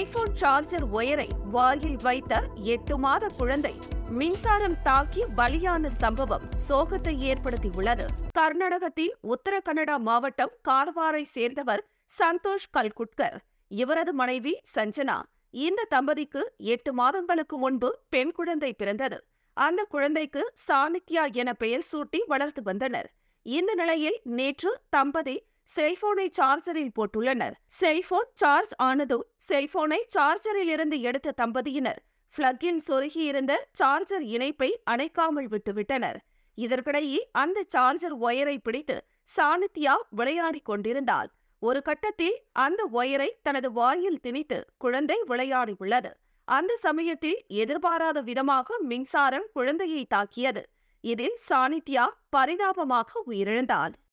cellphone charger ஒயரை வாயில் வைத்த எட்டு மாத குழந்தை மின்சாரம் தாக்கி பலியான சம்பவம் சோகத்தை ஏற்படுத்தியுள்ளது கர்நாடகத்தின் உத்தர கன்னடா மாவட்டம் கார்வாரை சேர்ந்தவர் சந்தோஷ் கல்குட்கர் இவரது மனைவி சஞ்சனா இந்த தம்பதிக்கு எட்டு மாதங்களுக்கு முன்பு பெண் குழந்தை பிறந்தது அந்த குழந்தைக்கு சாணிக்யா என பெயர் சூட்டி வளர்த்து வந்தனர் இந்த நிலையில் நேற்று தம்பதி செல்போனை சார்ஜரில் போட்டுள்ளனர் செல்போன் சார்ஜ் ஆனதும் செல்போனை சார்ஜரில் இருந்து எடுத்த தம்பதியினர் பிளக்கில் சொருகியிருந்த சார்ஜர் இணைப்பை அணைக்காமல் விட்டுவிட்டனர் இதற்கிடையே அந்த சார்ஜர் ஒயரை பிடித்து சாணித்யா விளையாடிக் கொண்டிருந்தாள் ஒரு கட்டத்தில் அந்த ஒயரை தனது வாயில் திணித்து குழந்தை விளையாடியுள்ளது அந்த சமயத்தில் எதிர்பாராத விதமாக மின்சாரம் குழந்தையை தாக்கியது இதில் சாணித்யா பரிதாபமாக உயிரிழந்தாள்